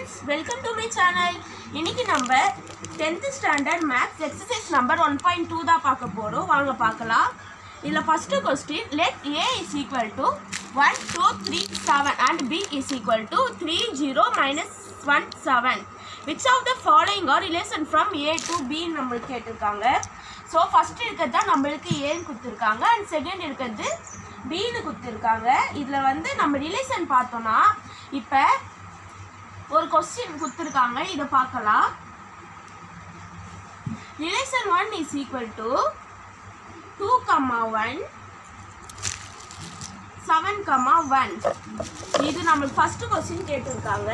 Friends welcome to my channel இன்னைக்கு நம்ம tenth standard maths exercise number one point two தான் பார்க்க போகிறோம் வாங்க பார்க்கலாம் இதில் first question let A is equal to one two three seven and B is equal to three zero minus one seven which of the following are relation from A to B நம்மளுக்கு கேட்டிருக்காங்க so first இருக்கிறது தான் நம்மளுக்கு ஏன்னு கொடுத்துருக்காங்க and second இருக்கிறது பின்னு கொடுத்துருக்காங்க இதில் வந்து நம்ம ரிலேஷன் பார்த்தோன்னா இப்போ ஒரு கொஸ்டின் கொடுத்துருக்காங்க இதை பார்க்கலாம் relation one is equal to two comma one seven comma one இது நம்மளுக்கு ஃபஸ்ட்டு கொஸ்டின் கேட்டிருக்காங்க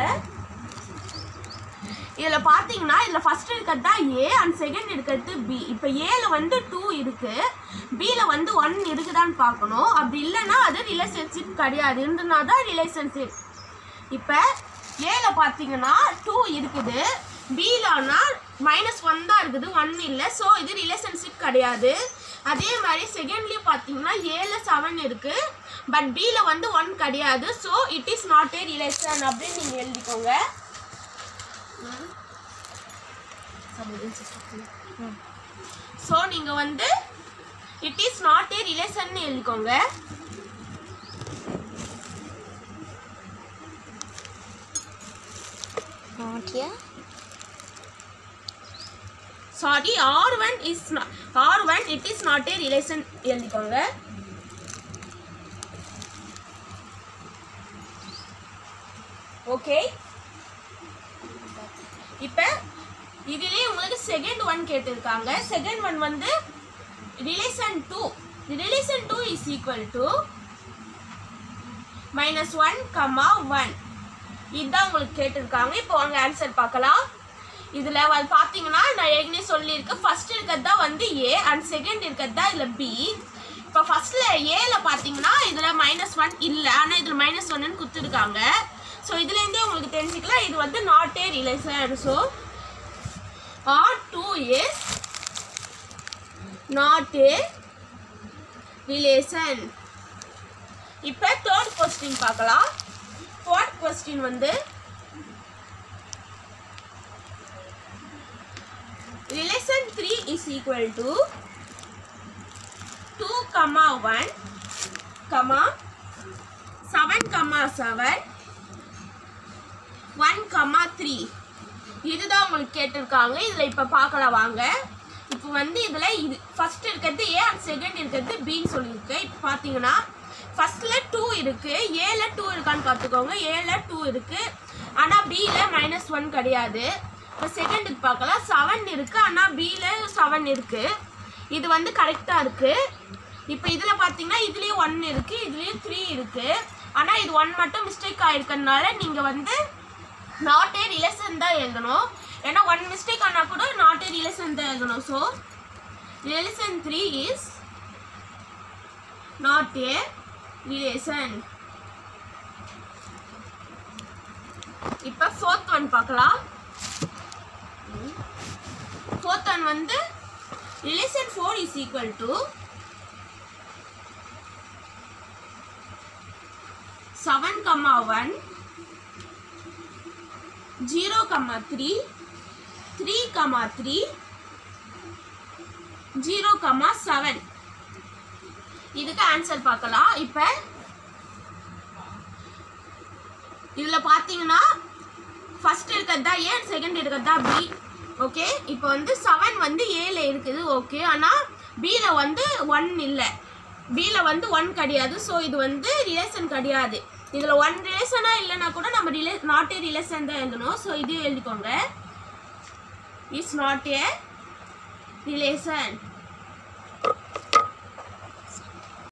இதில் பார்த்தீங்கன்னா இதில் ஃபர்ஸ்ட் இருக்கிறது தான் ஏ அண்ட் செகண்ட் இருக்கிறது பி இப்போ ஏல வந்து டூ இருக்கு பியில் வந்து ஒன் இருக்குதான்னு பார்க்கணும் அப்படி இல்லைன்னா அது ரிலேஷன்ஷிப் கிடையாது இருந்துனா தான் ரிலேஷன்ஷிப் இப்போ ஏல பார்த்தீங்கன்னா டூ இருக்குது பிலனா மைனஸ் ஒன் தான் இருக்குது ஒன் இல்லை ஸோ இது ரிலேஷன்ஷிப் கிடையாது அதே மாதிரி செகண்ட்லேயும் பார்த்தீங்கன்னா ஏல செவன் இருக்குது பட் பியில் வந்து ஒன் கிடையாது so it is not a relation அப்படின்னு நீங்கள் எழுதிக்கோங்க ஸோ நீங்கள் வந்து it is not a relation எழுதிக்கோங்க Not here. Sorry R one is R one it is not a relation எழுதிக்கோங்க ஓகே இப்போ இதுலேயே உங்களுக்கு செகண்ட் ஒன் கேட்டிருக்காங்க செகண்ட் ஒன் வந்து relation two relation two is equal to minus one comma one இதுதான் உங்களுக்கு கேட்டிருக்காங்க இப்போ வாங்க ஆன்சர் பார்க்கலாம் இதில் வந்து பார்த்தீங்கன்னா நான் ஏற்கனவே சொல்லியிருக்கேன் ஃபர்ஸ்ட் இருக்கிறது தான் வந்து ஏ அண்ட் செகண்ட் இருக்கிறது தான் இதில் பி இப்போ ஃபர்ஸ்ட்ல ஏல பார்த்தீங்கன்னா இதில் மைனஸ் ஒன் இல்லை ஆனால் இதில் மைனஸ் ஒன்னு கொடுத்துருக்காங்க ஸோ இதுலேருந்தே உங்களுக்கு தெரிஞ்சுக்கலாம் இது வந்து not a relation so R two is not a relation இப்போ தேர்ட் கொஸ்டின் பார்க்கலாம் ஃபோர்த் கொஸ்டின் வந்து relation 3 is equal to 2 comma 1 comma 7 comma 7 1 comma 3 இதுதான் உங்களுக்கு கேட்டிருக்காங்க இதில் இப்போ பார்க்கலாம் வாங்க இப்போ வந்து இதில் இது ஃபர்ஸ்ட் இருக்கிறது ஏ அண்ட் செகண்ட் இருக்கிறது பின்னு சொல்லியிருக்கேன் இப்போ பார்த்தீங்கன்னா ஃபர்ஸ்ட்டில் டூ இருக்குது ஏல டூ இருக்கான்னு பார்த்துக்கோங்க ஏல டூ இருக்குது ஆனால் பியில் மைனஸ் ஒன் கிடையாது இப்போ செகண்டுக்கு பார்க்கலாம் செவன் இருக்குது ஆனால் பியில் செவன் இருக்குது இது வந்து கரெக்டாக இருக்குது இப்போ இதில் பார்த்தீங்கன்னா இதுலேயும் ஒன் இருக்குது இதுலேயும் த்ரீ இருக்குது ஆனால் இது ஒன் மட்டும் மிஸ்டேக் ஆகிருக்கறனால நீங்கள் வந்து நாட் ஏ ரிலேஷன் தான் எழுதணும் ஏன்னா ஒன் மிஸ்டேக் ஆனால் கூட நாட் ஏ ரிலேஷன் தான் எழுதணும் so relation three is not a relation இப்போ ஃபோர்த் ஒன் பார்க்கலாம் ஃபோர்த் ஒன் வந்து relation four is equal to seven comma one zero comma three three comma three zero comma seven இதுக்கு answer பார்க்கலாம் இப்போ இதில் பார்த்தீங்கன்னா ஃபர்ஸ்ட் இருக்கிறது தான் ஏ செகண்ட் இருக்கிறது தான் பி ஓகே இப்போ வந்து செவன் வந்து ஏல இருக்குது ஓகே ஆனால் பியில் வந்து ஒன் இல்லை பியில் வந்து ஒன் கிடையாது ஸோ இது வந்து ரிலேஷன் கிடையாது இதில் ஒன் ரிலேஷனாக இல்லைன்னா கூட நம்ம ரிலே நாட் ஏ ரிலேஷன் தான் எழுதணும் ஸோ இது எழுதிக்கோங்க இஸ் நாட் ஏ ரிலேஷன்